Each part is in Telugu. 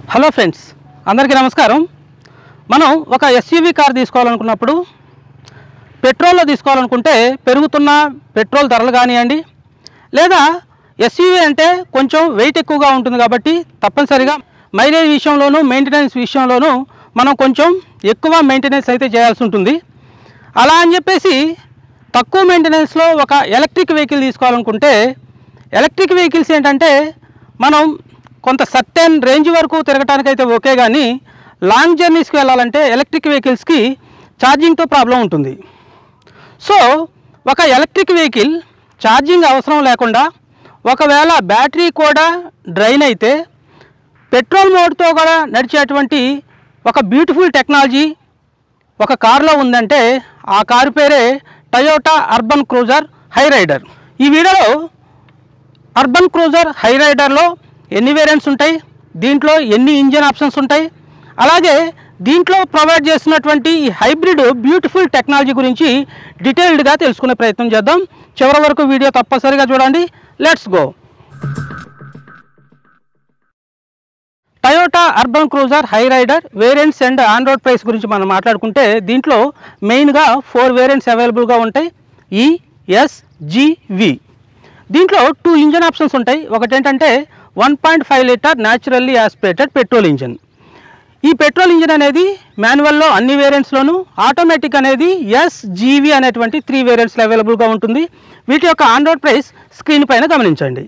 హలో ఫ్రెండ్స్ అందరికీ నమస్కారం మనం ఒక ఎస్యూవీ కార్ తీసుకోవాలనుకున్నప్పుడు పెట్రోల్లో తీసుకోవాలనుకుంటే పెరుగుతున్న పెట్రోల్ ధరలు కానివ్వండి లేదా ఎస్యూవీ అంటే కొంచెం వెయిట్ ఎక్కువగా ఉంటుంది కాబట్టి తప్పనిసరిగా మైలేజ్ విషయంలోనూ మెయింటెనెన్స్ విషయంలోనూ మనం కొంచెం ఎక్కువ మెయింటెనెన్స్ అయితే చేయాల్సి ఉంటుంది అలా అని చెప్పేసి తక్కువ మెయింటెనెన్స్లో ఒక ఎలక్ట్రిక్ వెహికల్ తీసుకోవాలనుకుంటే ఎలక్ట్రిక్ వెహికల్స్ ఏంటంటే మనం కొంత సర్టెన్ రేంజ్ వరకు తిరగటానికి అయితే ఓకే కానీ లాంగ్ జర్నీస్కి వెళ్ళాలంటే ఎలక్ట్రిక్ వెహికల్స్కి ఛార్జింగ్తో ప్రాబ్లం ఉంటుంది సో ఒక ఎలక్ట్రిక్ వెహికల్ ఛార్జింగ్ అవసరం లేకుండా ఒకవేళ బ్యాటరీ కూడా డ్రైన్ అయితే పెట్రోల్ మోడ్తో కూడా నడిచేటువంటి ఒక బ్యూటిఫుల్ టెక్నాలజీ ఒక కారులో ఉందంటే ఆ కారు పేరే Toyota Urban Cruiser Hyryder ఈ వీడియోలో అర్బన్ క్రూజర్ హై రైడర్లో ఎన్ని వేరియంట్స్ ఉంటాయి దీంట్లో ఎన్ని ఇంజన్ ఆప్షన్స్ ఉంటాయి అలాగే దీంట్లో ప్రొవైడ్ చేస్తున్నటువంటి ఈ హైబ్రిడ్ బ్యూటిఫుల్ టెక్నాలజీ గురించి డీటెయిల్డ్గా తెలుసుకునే ప్రయత్నం చేద్దాం చివరి వరకు వీడియో తప్పనిసరిగా చూడండి let's go Toyota Urban Cruiser Hyryder variants and on road price గురించి మనం మాట్లాడుకుంటే దీంట్లో మెయిన్గా ఫోర్ వేరియంట్స్ అవైలబుల్గా ఉంటాయి ఈ ఎస్ వి దీంట్లో టూ ఇంజన్ ఆప్షన్స్ ఉంటాయి ఒకటి ఏంటంటే one point five litre naturally aspirated petrol engine ఈ పెట్రోల్ ఇంజిన్ అనేది మాన్యువల్లో అన్ని వేరియంట్స్లోను ఆటోమేటిక్ అనేది ఎస్జీవి అనేటువంటి త్రీ వేరియంట్స్లో అవైలబుల్గా ఉంటుంది వీటి యొక్క ఆన్ రోడ్ ప్రైస్ స్క్రీన్ పైన గమనించండి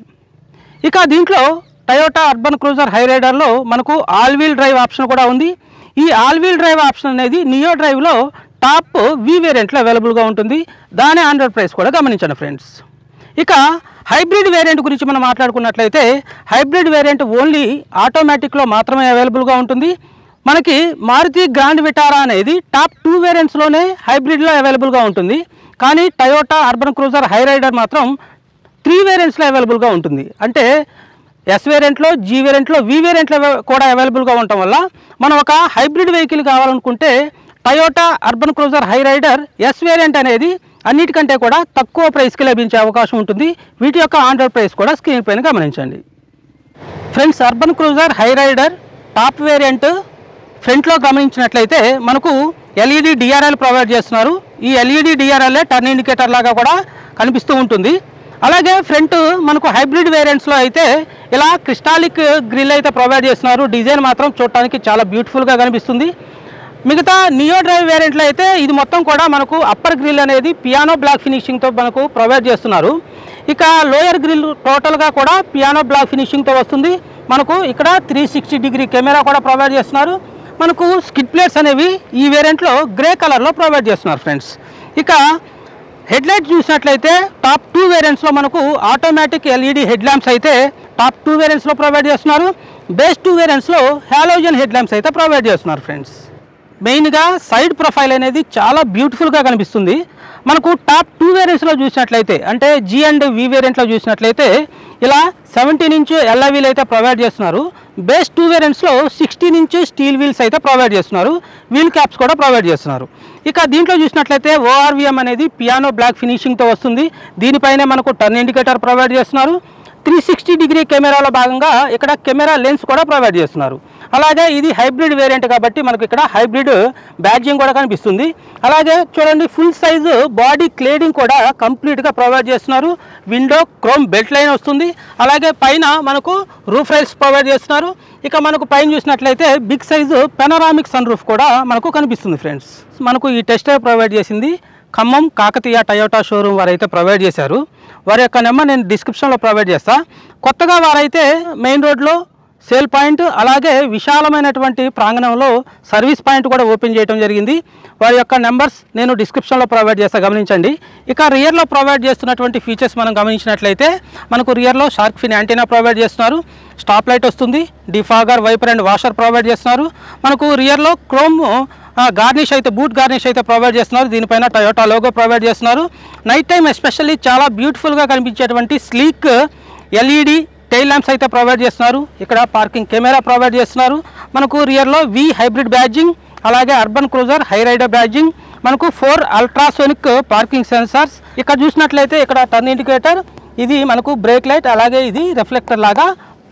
ఇక దీంట్లో టయోటా అర్బన్ క్రూజర్ హై రైడర్లో మనకు ఆల్ వీల్ డ్రైవ్ ఆప్షన్ కూడా ఉంది ఈ ఆల్ వీల్ డ్రైవ్ ఆప్షన్ అనేది నియో డ్రైవ్లో టాప్ వి వేరియంట్లో అవైలబుల్గా ఉంటుంది దాని ఆన్ రోడ్ ప్రైస్ కూడా గమనించండి ఫ్రెండ్స్ ఇక హైబ్రిడ్ వేరియంట్ గురించి మనం మాట్లాడుకున్నట్లయితే హైబ్రిడ్ వేరియంట్ ఓన్లీ ఆటోమేటిక్లో మాత్రమే అవైలబుల్గా ఉంటుంది మనకి మారుతి గ్రాండ్ విటారా అనేది టాప్ టూ వేరియంట్స్లోనే హైబ్రిడ్లో అవైలబుల్గా ఉంటుంది కానీ Toyota Urban Cruiser Hyryder మాత్రం త్రీ వేరియంట్స్లో అవైలబుల్గా ఉంటుంది అంటే ఎస్ వేరియంట్లో జీ వేరియంట్లో వి వేరియంట్లో అవ- కూడా అవైలబుల్గా ఉండటం వల్ల మనం ఒక హైబ్రిడ్ వెహికల్ కావాలనుకుంటే Toyota Urban Cruiser Hyryder S variant అనేది అన్నిటికంటే కూడా తక్కువ ప్రైస్కి లభించే అవకాశం ఉంటుంది వీటి యొక్క ఆన్ రోడ్ ప్రైస్ కూడా స్క్రీన్ పైన గమనించండి friends Urban Cruiser Hyryder top variant ఫ్రంట్లో గమనించినట్లయితే మనకు ఎల్ఈడి డిఆర్ఎల్ ప్రొవైడ్ చేస్తున్నారు ఈ ఎల్ఈడి డిఆర్ఎల్ టర్న్ ఇండికేటర్ లాగా కూడా కనిపిస్తూ ఉంటుంది అలాగే ఫ్రంట్ మనకు హైబ్రిడ్ వేరియంట్స్లో అయితే ఇలా క్రిస్టాలిక్ గ్రిల్ అయితే ప్రొవైడ్ చేస్తున్నారు డిజైన్ మాత్రం చూడటానికి చాలా బ్యూటిఫుల్గా కనిపిస్తుంది మిగతా నియో డ్రైవ్ వేరియంట్లో అయితే ఇది మొత్తం కూడా మనకు అప్పర్ గ్రిల్ అనేది పియానో బ్లాక్ ఫినిషింగ్తో మనకు ప్రొవైడ్ చేస్తున్నారు ఇక లోయర్ గ్రిల్ టోటల్గా కూడా పియానో బ్లాక్ ఫినిషింగ్తో వస్తుంది మనకు ఇక్కడ త్రీ సిక్స్టీ డిగ్రీ కెమెరా కూడా ప్రొవైడ్ చేస్తున్నారు మనకు స్కిడ్ ప్లేట్స్ అనేవి ఈ వేరియంట్లో గ్రే కలర్లో ప్రొవైడ్ చేస్తున్నారు ఫ్రెండ్స్ ఇక హెడ్ లైట్ చూసినట్లయితే టాప్ టూ వేరియంట్స్లో మనకు ఆటోమేటిక్ ఎల్ఈడి హెడ్ ల్యాంప్స్ అయితే టాప్ టూ వేరియంట్స్లో ప్రొవైడ్ చేస్తున్నారు బేస్ టూ వేరియంట్స్లో హాలోజన్ హెడ్ ల్యాంప్స్ అయితే ప్రొవైడ్ చేస్తున్నారు ఫ్రెండ్స్ మెయిన్గా సైడ్ ప్రొఫైల్ అనేది చాలా బ్యూటిఫుల్గా కనిపిస్తుంది మనకు టాప్ టూ వేరియంట్స్లో చూసినట్లయితే అంటే జీ అండ్ వి వేరియంట్లో చూసినట్లయితే ఇలా సెవెంటీన్ ఇంచు ఎల్ఐవీలు అయితే ప్రొవైడ్ చేస్తున్నారు బేస్ టూ వేరియంట్స్లో సిక్స్టీన్ ఇంచు స్టీల్ వీల్స్ అయితే ప్రొవైడ్ చేస్తున్నారు వీల్ క్యాప్స్ కూడా ప్రొవైడ్ చేస్తున్నారు ఇక దీంట్లో చూసినట్లయితే ఓఆర్విఎం అనేది పియానో బ్లాక్ ఫినిషింగ్తో వస్తుంది దీనిపైనే మనకు టర్న్ ఇండికేటర్ ప్రొవైడ్ చేస్తున్నారు త్రీ సిక్స్టీ డిగ్రీ కెమెరాలో భాగంగా ఇక్కడ కెమెరా లెన్స్ కూడా ప్రొవైడ్ చేస్తున్నారు అలాగే ఇది హైబ్రిడ్ వేరియంట్ కాబట్టి మనకు ఇక్కడ హైబ్రిడ్ బ్యాడ్జింగ్ కూడా కనిపిస్తుంది అలాగే చూడండి ఫుల్ సైజు బాడీ క్లేడింగ్ కూడా కంప్లీట్గా ప్రొవైడ్ చేస్తున్నారు విండో క్రోమ్ బెల్ట్ లైన్ వస్తుంది అలాగే పైన మనకు రూఫ్ రైల్స్ ప్రొవైడ్ చేస్తున్నారు ఇక మనకు పైన చూసినట్లయితే big size panoramic sunroof కూడా మనకు కనిపిస్తుంది ఫ్రెండ్స్ మనకు ఈ టెస్ట్ డ్రైవ్ ప్రొవైడ్ చేసింది ఖమ్మం కాకతీయ టయోటా షోరూమ్ వారైతే ప్రొవైడ్ చేశారు వారి యొక్క నెంబర్ నేను డిస్క్రిప్షన్లో ప్రొవైడ్ చేస్తా కొత్తగా వారైతే మెయిన్ రోడ్లో సేల్ పాయింట్ అలాగే విశాలమైనటువంటి ప్రాంగణంలో సర్వీస్ పాయింట్ కూడా ఓపెన్ చేయడం జరిగింది వారి యొక్క నెంబర్స్ నేను డిస్క్రిప్షన్లో ప్రొవైడ్ చేస్తా గమనించండి ఇక రియర్లో ప్రొవైడ్ చేస్తున్నటువంటి ఫీచర్స్ మనం గమనించినట్లయితే మనకు రియర్లో షార్క్ ఫిన్ యాంటీనా ప్రొవైడ్ చేస్తున్నారు స్టాప్ లైట్ వస్తుంది defogger wiper and washer provide చేస్తున్నారు మనకు రియర్లో క్రోమ్ గార్నిష్ అయితే బూట్ గార్నిష్ అయితే ప్రొవైడ్ చేస్తున్నారు దీనిపైన టయోటా లోగో ప్రొవైడ్ చేస్తున్నారు నైట్ టైం ఎస్పెషల్లీ చాలా బ్యూటిఫుల్గా కనిపించేటువంటి స్లీక్ ఎల్ఈడి టైల్ ల్యాంప్స్ అయితే ప్రొవైడ్ చేస్తున్నారు ఇక్కడ పార్కింగ్ కెమెరా ప్రొవైడ్ చేస్తున్నారు మనకు రియర్లో వి హైబ్రిడ్ బ్యాడ్జింగ్ అలాగే Urban Cruiser Hyryder badging మనకు ఫోర్ అల్ట్రాసోనిక్ పార్కింగ్ సెన్సార్స్ ఇక్కడ చూసినట్లయితే ఇక్కడ టర్న్ ఇండికేటర్ ఇది మనకు బ్రేక్ లైట్ అలాగే ఇది రిఫ్లెక్టర్ లాగా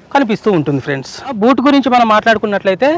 కనిపిస్తూ ఉంటుంది ఫ్రెండ్స్ బూట్ గురించి మనం మాట్లాడుకున్నట్లయితే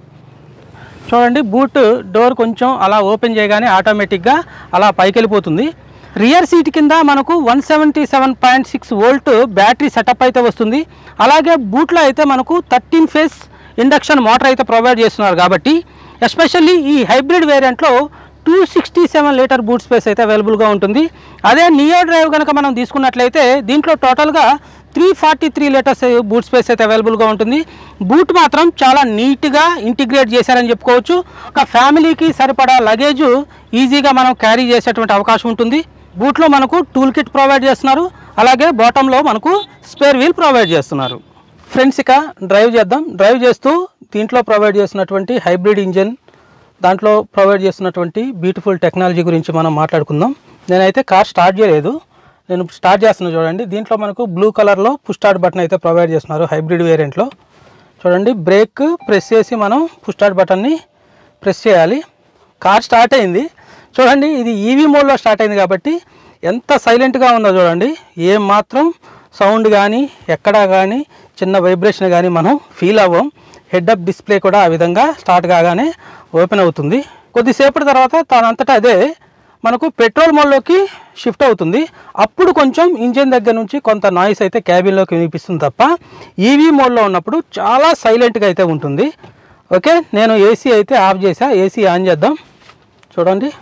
చూడండి బూట్ డోర్ కొంచెం అలా ఓపెన్ చేయగానే ఆటోమేటిక్గా అలా పైకి వెళ్ళిపోతుంది రియర్ సీట్ కింద మనకు one seventy seven point six volt battery setup అయితే వస్తుంది అలాగే బూట్లో అయితే మనకు థర్టీన్ ఫేస్ ఇండక్షన్ మోటార్ అయితే ప్రొవైడ్ చేస్తున్నారు కాబట్టి ఎస్పెషల్లీ ఈ హైబ్రిడ్ వేరియంట్లో two sixty seven litre boot space అయితే అవైలబుల్గా ఉంటుంది అదే నియో డ్రైవ్ కనుక మనం తీసుకున్నట్లయితే దీంట్లో టోటల్గా three forty three litres boot space అయితే అవైలబుల్గా ఉంటుంది బూట్ మాత్రం చాలా నీట్గా ఇంటిగ్రేట్ చేశారని చెప్పుకోవచ్చు ఒక ఫ్యామిలీకి సరిపడా లగేజ్ ఈజీగా మనం క్యారీ చేసేటువంటి అవకాశం ఉంటుంది బూట్లో మనకు టూల్ కిట్ ప్రొవైడ్ చేస్తున్నారు అలాగే బాటంలో మనకు స్పేర్ వీల్ ప్రొవైడ్ చేస్తున్నారు ఫ్రెండ్స్ ఇక డ్రైవ్ చేద్దాం డ్రైవ్ చేస్తూ దీంట్లో ప్రొవైడ్ చేస్తున్నటువంటి హైబ్రిడ్ ఇంజిన్ దాంట్లో ప్రొవైడ్ చేస్తున్నటువంటి బ్యూటిఫుల్ టెక్నాలజీ గురించి మనం మాట్లాడుకుందాం నేనైతే కార్ స్టార్ట్ చేయలేదు నేను స్టార్ట్ చేస్తున్నా చూడండి దీంట్లో మనకు బ్లూ కలర్లో పుష్ స్టార్ట్ బటన్ అయితే ప్రొవైడ్ చేస్తున్నారు హైబ్రిడ్ వేరియంట్లో చూడండి బ్రేక్ ప్రెస్ చేసి మనం పుష్ స్టార్ట్ బటన్ని ప్రెస్ చేయాలి కార్ స్టార్ట్ అయింది చూడండి ఇది ఈవీ మోడ్లో స్టార్ట్ అయింది కాబట్టి ఎంత సైలెంట్గా ఉందో చూడండి ఏం మాత్రం సౌండ్ కానీ ఎక్కడా కానీ చిన్న వైబ్రేషన్ కానీ మనం ఫీల్ అవ్వం హెడ్ అప్ డిస్ప్లే కూడా ఆ విధంగా స్టార్ట్ కాగానే ఓపెన్ అవుతుంది కొద్దిసేపటి తర్వాత తనంతటా అదే మనకు పెట్రోల్ మోడ్లోకి షిఫ్ట్ అవుతుంది అప్పుడు కొంచెం ఇంజిన్ దగ్గర నుంచి కొంత నాయిస్ అయితే క్యాబిన్లోకి వినిపిస్తుంది తప్ప ఈవీ మోడ్లో ఉన్నప్పుడు చాలా సైలెంట్గా అయితే ఉంటుంది ఓకే నేను ఏసీ అయితే ఆఫ్ చేసా ఏసీ ఆన్ చేద్దాం చూడండి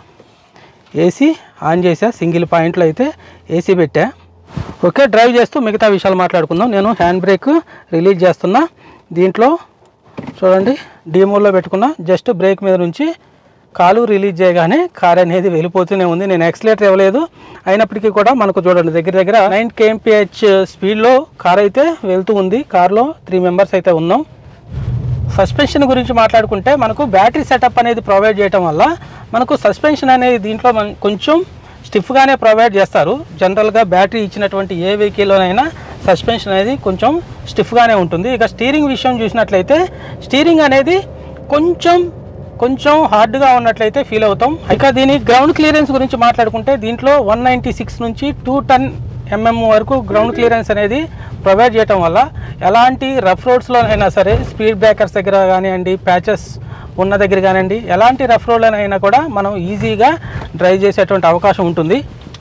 ఏసీ ఆన్ చేసా సింగిల్ పాయింట్లో అయితే ఏసీ పెట్టా ఓకే డ్రైవ్ చేస్తూ మిగతా విషయాలు మాట్లాడుకుందాం నేను హ్యాండ్ బ్రేక్ రిలీజ్ చేస్తున్నా దీంట్లో చూడండి డీమోల్లో పెట్టుకున్నా జస్ట్ బ్రేక్ మీద నుంచి కాలు రిలీజ్ చేయగానే కార్ అనేది వెళ్ళిపోతూనే ఉంది నేను ఎక్సలేటర్ ఇవ్వలేదు అయినప్పటికీ కూడా మనకు చూడండి దగ్గర దగ్గర నైన్ కేఎంపిహెచ్ స్పీడ్లో కార్ అయితే వెళ్తూ ఉంది కార్లో త్రీ మెంబర్స్ అయితే ఉన్నాం సస్పెన్షన్ గురించి మాట్లాడుకుంటే మనకు బ్యాటరీ సెటప్ అనేది ప్రొవైడ్ చేయడం వల్ల మనకు సస్పెన్షన్ అనేది దీంట్లో మన కొంచెం స్టిఫ్గానే ప్రొవైడ్ చేస్తారు జనరల్గా బ్యాటరీ ఇచ్చినటువంటి ఏ వెహికల్లోనైనా సస్పెన్షన్ అనేది కొంచెం స్టిఫ్గానే ఉంటుంది ఇక స్టీరింగ్ విషయం చూసినట్లయితే స్టీరింగ్ అనేది కొంచెం కొంచెం హార్డ్గా ఉన్నట్లయితే ఫీల్ అవుతాం ఇక దీని గ్రౌండ్ క్లియరెన్స్ గురించి మాట్లాడుకుంటే దీంట్లో వన్ నైంటీ సిక్స్ నుంచి టూ టన్ ఎంఎం వరకు గ్రౌండ్ క్లియరెన్స్ అనేది ప్రొవైడ్ చేయడం వల్ల ఎలాంటి రఫ్ రోడ్స్లోనైనా సరే స్పీడ్ బ్రేకర్స్ దగ్గర కానివ్వండి ప్యాచెస్ ఉన్న దగ్గర కానివ్వండి ఎలాంటి రఫ్ రోడ్లనైనా కూడా మనం ఈజీగా డ్రైవ్ చేసేటువంటి అవకాశం ఉంటుంది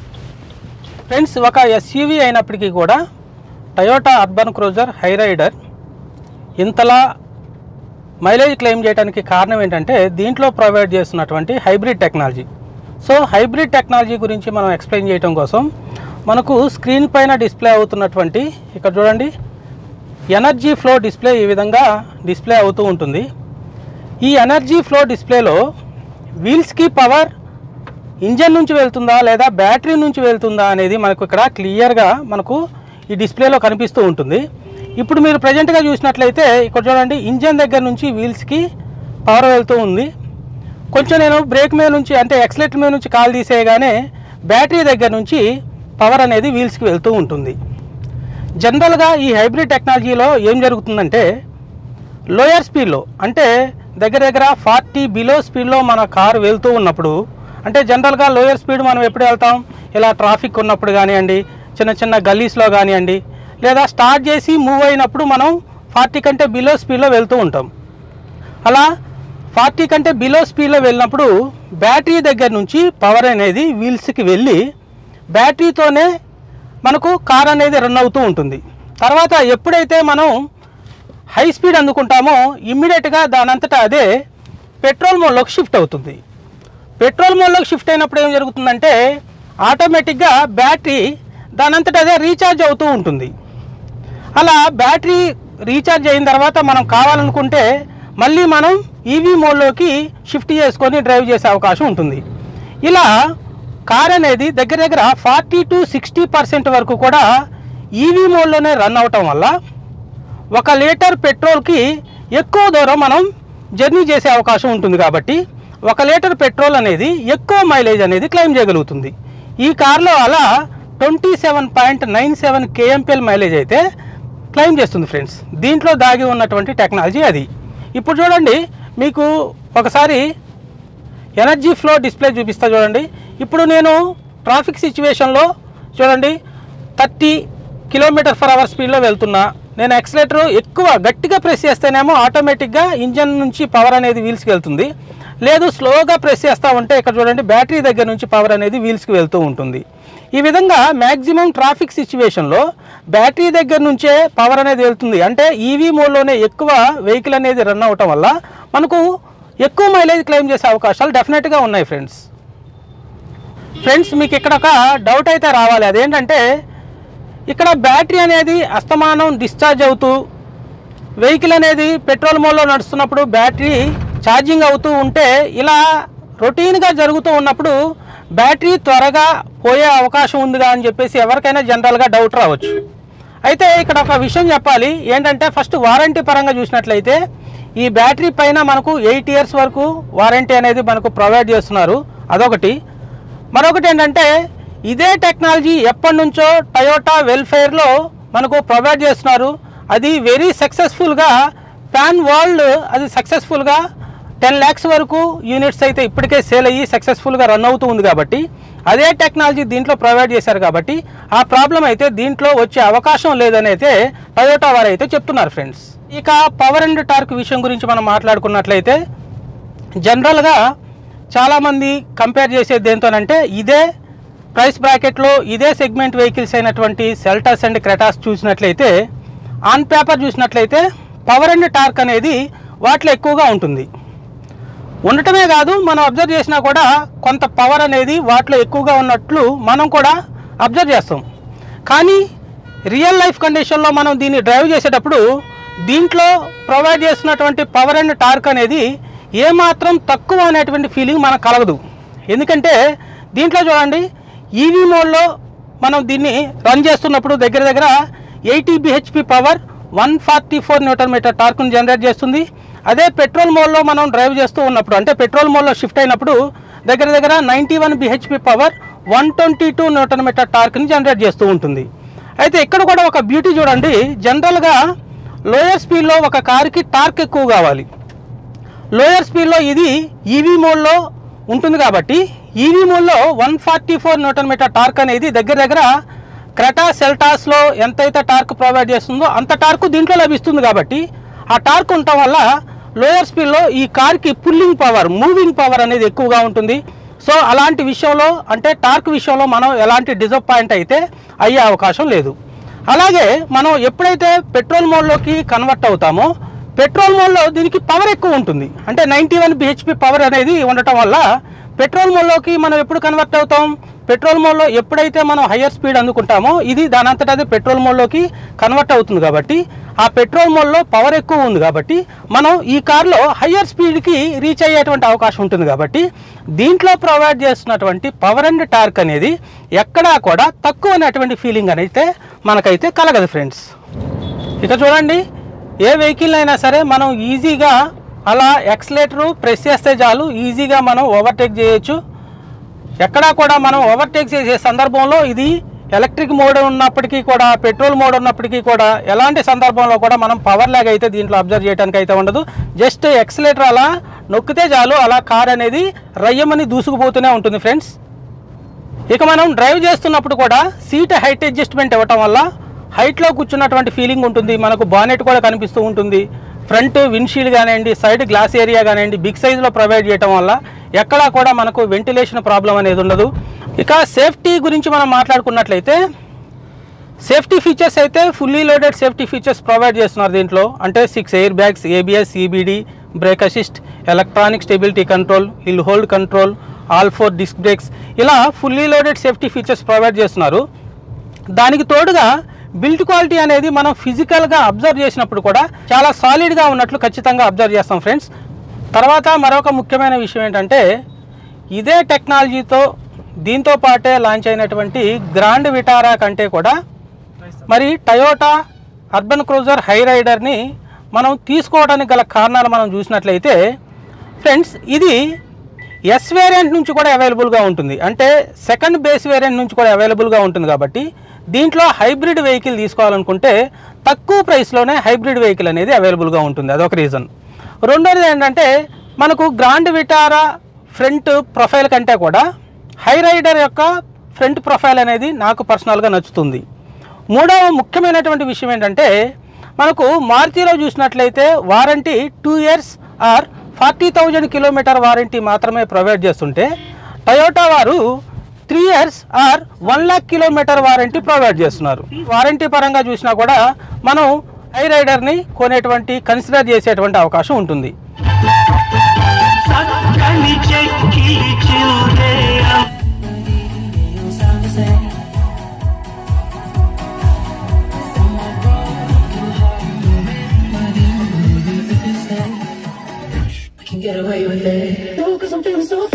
ఫ్రెండ్స్ ఒక ఎస్యూవీ అయినప్పటికీ కూడా Toyota Urban Cruiser Hyryder ఇంతలా మైలేజ్ క్లెయిమ్ చేయడానికి కారణం ఏంటంటే దీంట్లో ప్రొవైడ్ చేస్తున్నటువంటి hybrid technology so hybrid technology గురించి మనం ఎక్స్ప్లెయిన్ చేయడం కోసం మనకు స్క్రీన్ పైన డిస్ప్లే అవుతున్నటువంటి ఇక్కడ చూడండి ఎనర్జీ ఫ్లో డిస్ప్లే ఈ విధంగా డిస్ప్లే అవుతూ ఉంటుంది ఈ ఎనర్జీ ఫ్లో డిస్ప్లేలో వీల్స్కి పవర్ ఇంజన్ నుంచి వెళ్తుందా లేదా బ్యాటరీ నుంచి వెళ్తుందా అనేది మనకు ఇక్కడ క్లియర్గా మనకు ఈ డిస్ప్లేలో కనిపిస్తూ ఉంటుంది ఇప్పుడు మీరు ప్రజెంట్గా చూసినట్లయితే ఇక్కడ చూడండి ఇంజన్ దగ్గర నుంచి వీల్స్కి పవర్ వెళ్తూ ఉంది కొంచెం నేను బ్రేక్ మీద నుంచి అంటే ఎక్సలేటర్ మీద నుంచి కాల్ తీసేయగానే బ్యాటరీ దగ్గర నుంచి పవర్ అనేది వీల్స్కి వెళ్తూ ఉంటుంది జనరల్గా ఈ హైబ్రిడ్ టెక్నాలజీలో ఏం జరుగుతుందంటే లోయర్ స్పీడ్లో అంటే దగ్గర దగ్గర ఫార్టీ బిలో స్పీడ్లో మన కారు వెళ్తూ ఉన్నప్పుడు అంటే జనరల్గా లోయర్ స్పీడ్ మనం ఎప్పుడు వెళ్తాం ఇలా ట్రాఫిక్ ఉన్నప్పుడు కానివ్వండి చిన్న చిన్న గల్లీస్లో కానివ్వండి లేదా స్టార్ట్ చేసి మూవ్ అయినప్పుడు మనం ఫార్టీ కంటే బిలో స్పీడ్లో వెళ్తూ ఉంటాం అలా ఫార్టీ కంటే బిలో స్పీడ్లో వెళ్ళినప్పుడు బ్యాటరీ దగ్గర నుంచి పవర్ అనేది వీల్స్కి వెళ్ళి బ్యాటరీతోనే మనకు కార్ అనేది రన్ అవుతూ ఉంటుంది తర్వాత ఎప్పుడైతే మనం హై స్పీడ్ అందుకుంటామో ఇమ్మీడియట్గా దానంతటా అదే పెట్రోల్ మోడ్లోకి షిఫ్ట్ అవుతుంది పెట్రోల్ మోడ్లోకి షిఫ్ట్ అయినప్పుడు ఏం జరుగుతుందంటే ఆటోమేటిక్గా బ్యాటరీ దానంతటా అదే రీఛార్జ్ అవుతూ ఉంటుంది అలా బ్యాటరీ రీఛార్జ్ అయిన తర్వాత మనం కావాలనుకుంటే మళ్ళీ మనం ఈవీ మోడ్లోకి షిఫ్ట్ చేసుకొని డ్రైవ్ చేసే అవకాశం ఉంటుంది ఇలా కార్ అనేది దగ్గర దగ్గర ఫార్టీ టు సిక్స్టీ పర్సెంట్ వరకు కూడా ఈవీ మోడ్లోనే రన్ అవటం వల్ల ఒక లీటర్ పెట్రోల్కి ఎక్కువ దూరం మనం జర్నీ చేసే అవకాశం ఉంటుంది కాబట్టి ఒక లీటర్ పెట్రోల్ అనేది ఎక్కువ మైలేజ్ అనేది క్లెయిమ్ చేయగలుగుతుంది ఈ కార్లో అలా twenty seven point nine seven KMPL mileage అయితే క్లెయిమ్ చేస్తుంది ఫ్రెండ్స్ దీంట్లో దాగి ఉన్నటువంటి టెక్నాలజీ అది ఇప్పుడు చూడండి మీకు ఒకసారి ఎనర్జీ ఫ్లో డిస్ప్లే చూపిస్తా చూడండి ఇప్పుడు నేను ట్రాఫిక్ సిచ్యువేషన్లో చూడండి థర్టీ కిలోమీటర్ ఫర్ అవర్ స్పీడ్లో వెళ్తున్నా నేను ఎక్సలేటర్ ఎక్కువ గట్టిగా ప్రెస్ చేస్తేనేమో ఆటోమేటిక్గా ఇంజన్ నుంచి పవర్ అనేది వీల్స్కి వెళ్తుంది లేదు స్లోగా ప్రెస్ చేస్తూ ఉంటే ఇక్కడ చూడండి బ్యాటరీ దగ్గర నుంచి పవర్ అనేది వీల్స్కి వెళ్తూ ఉంటుంది ఈ విధంగా మ్యాక్సిమం ట్రాఫిక్ సిచ్యువేషన్లో బ్యాటరీ దగ్గర నుంచే పవర్ అనేది వెళ్తుంది అంటే ఈవీ మోడ్లోనే ఎక్కువ వెహికల్ అనేది రన్ అవటం వల్ల మనకు ఎక్కువ మైలేజ్ క్లెయిమ్ చేసే అవకాశాలు డెఫినెట్గా ఉన్నాయి ఫ్రెండ్స్ ఫ్రెండ్స్ మీకు ఇక్కడ ఒక డౌట్ అయితే రావాలి అదేంటంటే ఇక్కడ బ్యాటరీ అనేది అస్తమానం డిశ్చార్జ్ అవుతూ వెహికల్ అనేది పెట్రోల్ మోడ్లో నడుస్తున్నప్పుడు బ్యాటరీ ఛార్జింగ్ అవుతూ ఉంటే ఇలా రొటీన్గా జరుగుతూ ఉన్నప్పుడు బ్యాటరీ త్వరగా పోయే అవకాశం ఉందిగా అని చెప్పేసి ఎవరికైనా జనరల్గా డౌట్ రావచ్చు అయితే ఇక్కడ ఒక విషయం చెప్పాలి ఏంటంటే ఫస్ట్ వారంటీ పరంగా చూసినట్లయితే ఈ బ్యాటరీ పైన మనకు ఎయిట్ ఇయర్స్ వరకు వారంటీ అనేది మనకు ప్రొవైడ్ చేస్తున్నారు అదొకటి మరొకటి ఏంటంటే ఇదే టెక్నాలజీ ఎప్పటి నుంచో టయోటా వెల్ఫేర్లో మనకు ప్రొవైడ్ చేస్తున్నారు అది వెరీ సక్సెస్ఫుల్గా పాన్ వరల్డ్ అది సక్సెస్ఫుల్గా టెన్ ల్యాక్స్ వరకు యూనిట్స్ అయితే ఇప్పటికే సేల్ అయ్యి సక్సెస్ఫుల్గా రన్ అవుతూ ఉంది కాబట్టి అదే టెక్నాలజీ దీంట్లో ప్రొవైడ్ చేశారు కాబట్టి ఆ ప్రాబ్లం అయితే దీంట్లో వచ్చే అవకాశం లేదని అయితే టయోటా వారు అయితే చెప్తున్నారు ఫ్రెండ్స్ ఇక పవర్ అండ్ టార్క్ విషయం గురించి మనం మాట్లాడుకున్నట్లయితే జనరల్గా చాలామంది కంపేర్ చేసేది దేంతోనంటే ఇదే ప్రైస్ బ్రాకెట్లో ఇదే సెగ్మెంట్ వెహికల్స్ అయినటువంటి సెల్టాస్ అండ్ క్రెటాస్ చూసినట్లయితే ఆన్ పేపర్ చూసినట్లయితే పవర్ అండ్ టార్క్ అనేది వాటిలో ఎక్కువగా ఉంటుంది ఉండటమే కాదు మనం అబ్జర్వ్ చేసినా కూడా కొంత పవర్ అనేది వాటిలో ఎక్కువగా ఉన్నట్లు మనం కూడా అబ్జర్వ్ చేస్తాం కానీ రియల్ లైఫ్ కండిషన్లో మనం దీన్ని డ్రైవ్ చేసేటప్పుడు దీంట్లో ప్రొవైడ్ చేస్తున్నటువంటి పవర్ అండ్ టార్క్ అనేది ఏమాత్రం తక్కువ అనేటువంటి ఫీలింగ్ మనకు కలగదు ఎందుకంటే దీంట్లో చూడండి ఈవీ మోడ్లో మనం దీన్ని రన్ చేస్తున్నప్పుడు దగ్గర దగ్గర eighty BHP power one forty four newton metre టార్క్ను జనరేట్ చేస్తుంది అదే పెట్రోల్ మోడ్లో మనం డ్రైవ్ చేస్తూ ఉన్నప్పుడు అంటే పెట్రోల్ మోడ్లో షిఫ్ట్ అయినప్పుడు దగ్గర దగ్గర ninety one BHP power one twenty two newton metre టార్క్ని జనరేట్ చేస్తూ ఉంటుంది అయితే ఇక్కడ కూడా ఒక బ్యూటీ చూడండి జనరల్గా లోయర్ స్పీడ్లో ఒక కార్కి టార్క్ ఎక్కువ కావాలి లోయర్ స్పీడ్లో ఇది ఈవీ మోడ్లో ఉంటుంది కాబట్టి ఈవీ మోడ్లో one forty four newton metre torque అనేది దగ్గర దగ్గర క్రెటా సెల్టాస్లో ఎంతైతే టార్క్ ప్రొవైడ్ చేస్తుందో అంత టార్క్ దీంట్లో లభిస్తుంది కాబట్టి ఆ టార్క్ ఉండటం వల్ల లోయర్ స్పీడ్లో ఈ కార్కి పుల్లింగ్ పవర్ మూవింగ్ పవర్ అనేది ఎక్కువగా ఉంటుంది సో అలాంటి విషయంలో అంటే టార్క్ విషయంలో మనం ఎలాంటి డిసప్పాయింట్ అయితే అయ్యే అవకాశం లేదు అలాగే మనం ఎప్పుడైతే పెట్రోల్ మోడ్లోకి కన్వర్ట్ అవుతామో పెట్రోల్ మోడ్లో దీనికి పవర్ ఎక్కువ ఉంటుంది అంటే నైంటీ వన్ బిహెచ్పి పవర్ అనేది ఉండటం వల్ల పెట్రోల్ మోడ్లోకి మనం ఎప్పుడు కన్వర్ట్ అవుతాం పెట్రోల్ మోడ్లో ఎప్పుడైతే మనం హయ్యర్ స్పీడ్ అందుకుంటామో ఇది దాని అంతటా అదే పెట్రోల్ మోడ్లోకి కన్వర్ట్ అవుతుంది కాబట్టి ఆ పెట్రోల్ మోడ్లో పవర్ ఎక్కువ ఉంది కాబట్టి మనం ఈ కార్లో హయ్యర్ స్పీడ్కి రీచ్ అయ్యేటువంటి అవకాశం ఉంటుంది కాబట్టి దీంట్లో ప్రొవైడ్ చేస్తున్నటువంటి పవర్ అండ్ టార్క్ అనేది ఎక్కడా కూడా తక్కువ అనేటువంటి ఫీలింగ్ అయితే మనకైతే కలగదు ఫ్రెండ్స్ ఇక చూడండి ఏ వెహికల్ అయినా సరే మనం ఈజీగా అలా ఎక్సలేటరు ప్రెస్ చేస్తే చాలు ఈజీగా మనం ఓవర్టేక్ చేయొచ్చు ఎక్కడా కూడా మనం ఓవర్టేక్ చేసే సందర్భంలో ఇది ఎలక్ట్రిక్ మోడ్ ఉన్నప్పటికీ కూడా పెట్రోల్ మోడ్ ఉన్నప్పటికీ కూడా ఎలాంటి సందర్భంలో కూడా మనం పవర్ లాగ్ అయితే దీంట్లో అబ్జర్వ్ చేయడానికి అయితే ఉండదు జస్ట్ ఎక్సలేటర్ అలా నొక్కితే చాలు అలా కార్ అనేది రయ్యమని దూసుకుపోతూనే ఉంటుంది ఫ్రెండ్స్ ఇక మనం డ్రైవ్ చేస్తున్నప్పుడు కూడా సీట్ హైట్ అడ్జస్ట్మెంట్ ఇవ్వటం వల్ల హైట్లో కూర్చున్నటువంటి ఫీలింగ్ ఉంటుంది మనకు బానెట్ కూడా కనిపిస్తూ ఉంటుంది ఫ్రంట్ విండ్షీల్డ్ కానివ్వండి సైడ్ గ్లాస్ ఏరియా కానివ్వండి బిగ్ సైజులో ప్రొవైడ్ చేయడం వల్ల ఎక్కడా కూడా మనకు వెంటిలేషన్ ప్రాబ్లం అనేది ఉండదు ఇక సేఫ్టీ గురించి మనం మాట్లాడుకున్నట్లయితే సేఫ్టీ ఫీచర్స్ అయితే fully loaded safety features provide చేస్తున్నారు దీంట్లో అంటే six air bags ABS EBD brake assist electronic stability control hill hold control all four disc brakes ఇలా fully loaded safety features provide చేస్తున్నారు దానికి తోడుగా బిల్డ్ క్వాలిటీ అనేది మనం ఫిజికల్గా అబ్జర్వ్ చేసినప్పుడు కూడా చాలా సాలిడ్గా ఉన్నట్లు ఖచ్చితంగా అబ్జర్వ్ చేస్తాం ఫ్రెండ్స్ తర్వాత మరొక ముఖ్యమైన విషయం ఏంటంటే ఇదే టెక్నాలజీతో దీంతో పాటే లాంచ్ అయినటువంటి గ్రాండ్ విటారా కంటే కూడా మరి టయోటా అర్బన్ క్రూజర్ హై రైడర్ని మనం తీసుకోవడానికి గల కారణాలు మనం చూసినట్లయితే ఫ్రెండ్స్ ఇది ఎస్ వేరియంట్ నుంచి కూడా అవైలబుల్గా ఉంటుంది అంటే సెకండ్ బేస్ వేరియంట్ నుంచి కూడా అవైలబుల్గా ఉంటుంది కాబట్టి దీంట్లో హైబ్రిడ్ వెహికల్ తీసుకోవాలనుకుంటే తక్కువ ప్రైస్లోనే హైబ్రిడ్ వెహికల్ అనేది అవైలబుల్గా ఉంటుంది అదొక రీజన్ రెండోది ఏంటంటే మనకు గ్రాండ్ విటారా ఫ్రంట్ ప్రొఫైల్ కంటే కూడా హై రైడర్ యొక్క ఫ్రంట్ ప్రొఫైల్ అనేది నాకు పర్సనల్గా నచ్చుతుంది మూడవ ముఖ్యమైనటువంటి విషయం ఏంటంటే మనకు మారుతిలో చూసినట్లయితే warranty two years or forty thousand kilometre warranty మాత్రమే ప్రొవైడ్ చేస్తుంటే టయోటా వారు three years or one lakh kilometre warranty provide చేస్తున్నారు వారంటీ పరంగా చూసినా కూడా మనం హై రైడర్ని కొనేటువంటి కన్సిడర్ చేసేటువంటి అవకాశం ఉంటుంది చక్కని చెక్కి చిల్రే I can get away with it. No, cause I'm feeling so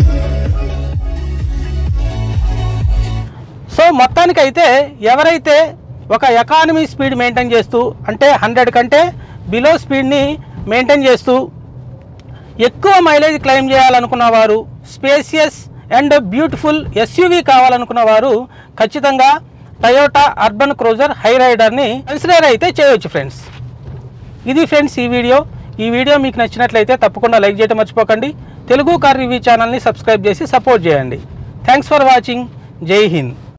so మొత్తానికైతే ఎవరైతే ఒక ఎకానమీ స్పీడ్ మెయింటైన్ చేస్తూ అంటే హండ్రెడ్ కంటే బిలో స్పీడ్ని మెయింటైన్ చేస్తూ ఎక్కువ మైలేజ్ క్లెయిమ్ చేయాలనుకున్న వారు స్పేసియస్ అండ్ బ్యూటిఫుల్ ఎస్యూవీ కావాలనుకున్న వారు ఖచ్చితంగా టయోటా అర్బన్ క్రూజర్ హై రైడర్ని కన్సిడర్ అయితే చేయొచ్చు ఫ్రెండ్స్ ఇది ఫ్రెండ్స్ ఈ వీడియో ఈ వీడియో మీకు నచ్చినట్లయితే తప్పకుండా లైక్ చేయడం మర్చిపోకండి తెలుగు కార్ రివ్యూ ఛానల్ని సబ్స్క్రైబ్ చేసి సపోర్ట్ చేయండి thanks for watching Jai Hind